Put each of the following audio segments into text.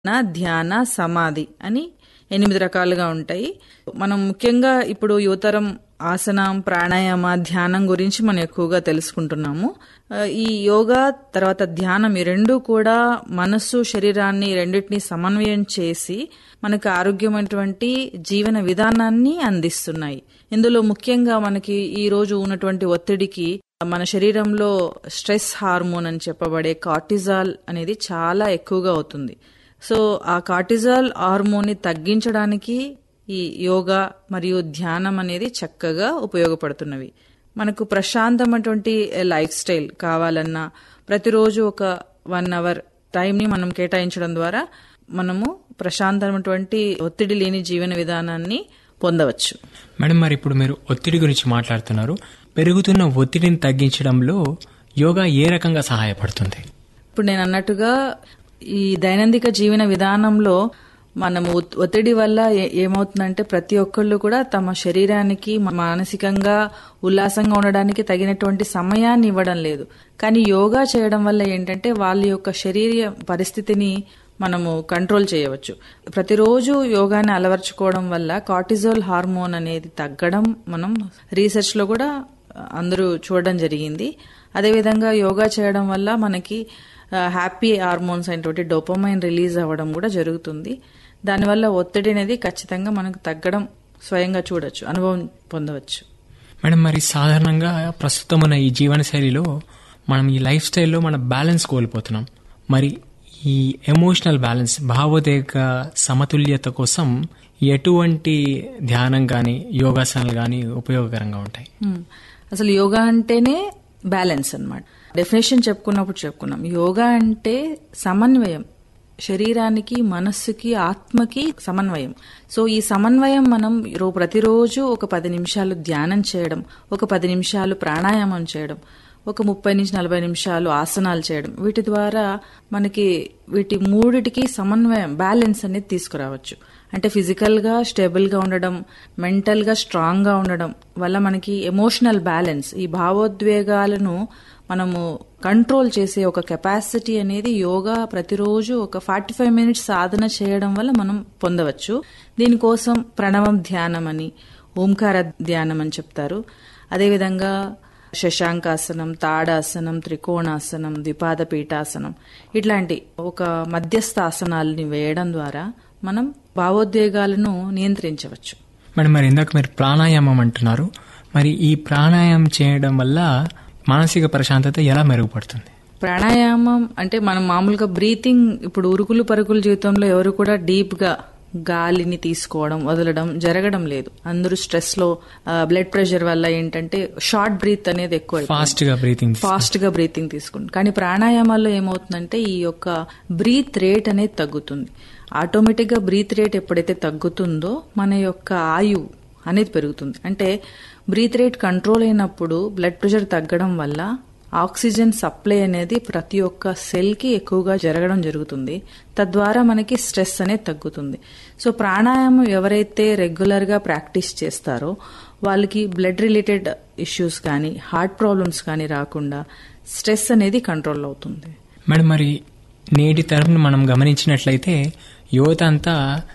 నా ధ్యాన సమాధి అని ఎనిమిది రకాలుగా ఉంటాయి మనం ముఖ్యంగా ఇప్పుడు యువతరం ఆసనం ప్రాణాయామ ధ్యానం గురించి మనం ఎక్కువగా తెలుసుకుంటున్నాము ఆ, ఈ యోగా తర్వాత ధ్యానం ఈ రెండు కూడా మనస్సు శరీరాన్ని రెండింటిని సమన్వయం చేసి మనకు ఆరోగ్యమైనటువంటి జీవన విధానాన్ని అందిస్తున్నాయి ఇందులో ముఖ్యంగా మనకి ఈ రోజు ఉన్నటువంటి ఒత్తిడికి మన శరీరంలో స్ట్రెస్ హార్మోన్ అని చెప్పబడే కార్టిజాల్ అనేది చాలా ఎక్కువగా అవుతుంది సో ఆ కార్టిజాల్ హార్మోన్ ని తగ్గించడానికి ఈ యోగా మరియు ధ్యానం అనేది చక్కగా ఉపయోగపడుతున్నవి మనకు ప్రశాంతమైనటువంటి లైఫ్ స్టైల్ కావాలన్నా ప్రతిరోజు ఒక వన్ అవర్ టైంని మనం కేటాయించడం ద్వారా మనము ప్రశాంతమైనటువంటి ఒత్తిడి లేని జీవన విధానాన్ని పొందవచ్చు మేడం మరి ఇప్పుడు మీరు ఒత్తిడి గురించి మాట్లాడుతున్నారు పెరుగుతున్న ఒత్తిడిని తగ్గించడంలో యోగా ఏ రకంగా సహాయపడుతుంది ఇప్పుడు నేను అన్నట్టుగా ఈ దైనందిక జీవన విధానంలో మనము ఒత్- ఒత్తిడి వల్ల ఏ- ఏమవుతుందంటే ప్రతి ఒక్కళ్ళు కూడా తమ శరీరానికి మ- మానసికంగా ఉల్లాసంగా ఉండడానికి తగినటువంటి సమయాన్ని ఇవ్వడం లేదు కానీ యోగా చేయడం వల్ల ఏంటంటే వాళ్ళ యొక్క శరీర పరిస్థితిని మనము కంట్రోల్ చేయవచ్చు ప్రతిరోజు యోగాని అలవర్చుకోవడం వల్ల కార్టిజోల్ హార్మోన్ అనేది తగ్గడం మనం రీసెర్చ్ లో కూడా అందరూ చూడడం జరిగింది అదేవిధంగా యోగా చేయడం వల్ల మనకి హ్యాపీ హార్మోన్స్ అయినటువంటి డోపమైన్ రిలీజ్ అవ్వడం కూడా జరుగుతుంది దానివల్ల ఒత్తిడి అనేది ఖచ్చితంగా మనకు తగ్గడం స్వయంగా చూడొచ్చు అనుభవం పొందవచ్చు మేడం మరి సాధారణంగా ప్రస్తుతం ఉన్న ఈ జీవనశైలిలో మనం ఈ లైఫ్ స్టైల్లో మన బ్యాలెన్స్ కోల్పోతున్నాం మరి ఈ ఎమోషనల్ బ్యాలెన్స్ భావోద్వేగ సమతుల్యత కోసం ఎటువంటి ధ్యానం కానీ యోగాసనాలు కానీ ఉపయోగకరంగా ఉంటాయి మ్మ్. అసలు యోగా అంటేనే బ్యాలెన్స్ అన్నమాట డెఫినేషన్ చెప్పుకున్నప్పుడు చెప్పుకున్నాం యోగా అంటే సమన్వయం శరీరానికి మనస్సుకి ఆత్మకి సమన్వయం సో ఈ సమన్వయం మనం రో- ప్రతిరోజు ఒక పది నిమిషాలు ధ్యానం చేయడం ఒక పది నిమిషాలు ప్రాణాయామం చేయడం ఒక ముప్పై నుంచి నలభై నిమిషాలు ఆసనాలు చేయడం వీటి ద్వారా మనకి వీటి మూడిటికి సమన్వయం బ్యాలెన్స్ అనేది తీసుకురావచ్చు అంటే ఫిజికల్ గా స్టేబుల్ గా ఉండడం మెంటల్ గా స్ట్రాంగ్ గా ఉండడం వల్ల మనకి ఎమోషనల్ బ్యాలెన్స్ ఈ భావోద్వేగాలను మనము కంట్రోల్ చేసే ఒక కెపాసిటీ అనేది యోగా ప్రతిరోజు ఒక ఫార్టీ ఫైవ్ మినిట్స్ సాధన చేయడం వల్ల మనం పొందవచ్చు దీనికోసం ప్రణవం ధ్యానం అని ఓంకార ధ్యానం అని చెప్తారు అదేవిధంగా శశాంకాసనం తాడాసనం త్రికోణాసనం ద్విపాద పీఠాసనం ఇట్లాంటి ఒక మధ్యస్థ ఆసనాలని వేయడం ద్వారా మనం భావోద్వేగాలను నియంత్రించవచ్చు మేడం మరి ఇందాక మీరు ప్రాణాయామం అంటున్నారు మరి ఈ ప్రాణాయామం చేయడం వల్ల మానసిక ప్రశాంతత ఎలా మెరుగుపడుతుంది ప్రాణాయామం అంటే మనం మామూలుగా బ్రీతింగ్ ఇప్పుడు ఉరుకులు పరుగుల జీవితంలో ఎవరు కూడా డీప్ గా గాలిని తీసుకోవడం వదలడం జరగడం లేదు అందరూ స్ట్రెస్ లో బ్లడ్ ప్రెషర్ వల్ల ఏంటంటే షార్ట్ బ్రీత్ అనేది ఎక్కువ అయిపోయింది. ఫాస్ట్ గా బ్రీతింగ్ ఫాస్ట్ గా బ్రీతింగ్ తీసుకుంటుంది కానీ ప్రాణాయామాల్లో ఏమవుతుందంటే ఈ యొక్క బ్రీత్ రేట్ అనేది తగ్గుతుంది ఆటోమేటిక్ గా బ్రీత్ రేట్ ఎప్పుడైతే తగ్గుతుందో మన యొక్క ఆయువు అనేది పెరుగుతుంది అంటే బ్రీత్ రేట్ కంట్రోల్ అయినప్పుడు బ్లడ్ ప్రెషర్ తగ్గడం వల్ల ఆక్సిజన్ సప్లై అనేది ప్రతి ఒక్క సెల్ కి ఎక్కువగా జరగడం జరుగుతుంది తద్వారా మనకి స్ట్రెస్ అనేది తగ్గుతుంది సో ప్రాణాయామం ఎవరైతే రెగ్యులర్ గా ప్రాక్టీస్ చేస్తారో వాళ్ళకి బ్లడ్ రిలేటెడ్ ఇష్యూస్ కానీ హార్ట్ ప్రాబ్లమ్స్ కానీ రాకుండా స్ట్రెస్ అనేది కంట్రోల్ అవుతుంది మేడం మరి నేటి తరపున మనం గమనించినట్లయితే యువత అంతా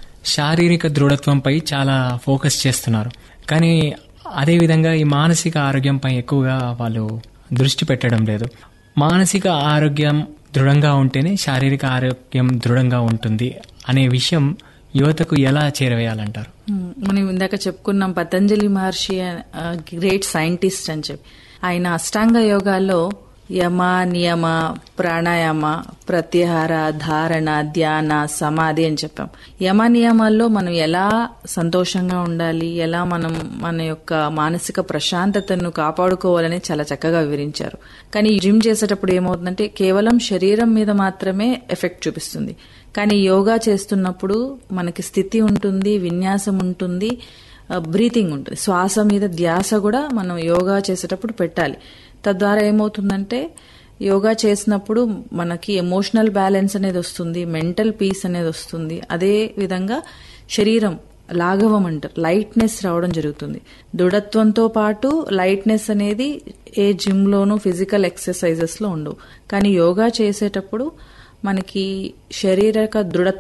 శారీరక దృఢత్వంపై చాలా ఫోకస్ చేస్తున్నారు కానీ అదేవిధంగా ఈ మానసిక ఆరోగ్యంపై ఎక్కువగా వాళ్ళు దృష్టి పెట్టడం లేదు మానసిక ఆరోగ్యం దృఢంగా ఉంటేనే శారీరక ఆరోగ్యం దృఢంగా ఉంటుంది అనే విషయం యువతకు ఎలా చేరవేయాలంటారు మ్మ్. మనం ఇందాక చెప్పుకున్నాం పతంజలి మహర్షి గ్రేట్ సైంటిస్ట్ అని చెప్పి ఆయన అష్టాంగ యోగాల్లో యమ నియమ ప్రాణాయామ ప్రత్యాహార ధారణ ధ్యాన సమాధి అని చెప్పాం యమ నియమాల్లో మనం ఎలా సంతోషంగా ఉండాలి ఎలా మనం మన యొక్క మానసిక ప్రశాంతతను కాపాడుకోవాలని చాలా చక్కగా వివరించారు కానీ జిమ్ చేసేటప్పుడు ఏమవుతుందంటే కేవలం శరీరం మీద మాత్రమే ఎఫెక్ట్ చూపిస్తుంది కానీ యోగా చేస్తున్నప్పుడు మనకి స్థితి ఉంటుంది విన్యాసం ఉంటుంది బ్రీతింగ్ ఉంటుంది శ్వాస మీద ధ్యాస కూడా మనం యోగా చేసేటప్పుడు పెట్టాలి తద్వారా ఏమవుతుందంటే యోగా చేసినప్పుడు మనకి ఎమోషనల్ బ్యాలెన్స్ అనేది వస్తుంది మెంటల్ పీస్ అనేది వస్తుంది అదే విధంగా శరీరం లాఘవం అంటారు లైట్నెస్ రావడం జరుగుతుంది దృఢత్వంతో పాటు లైట్నెస్ అనేది ఏ జిమ్ లోను ఫిజికల్ ఎక్సర్సైజెస్ లో ఉండవు కానీ యోగా చేసేటప్పుడు మనకి శారీరక దృఢ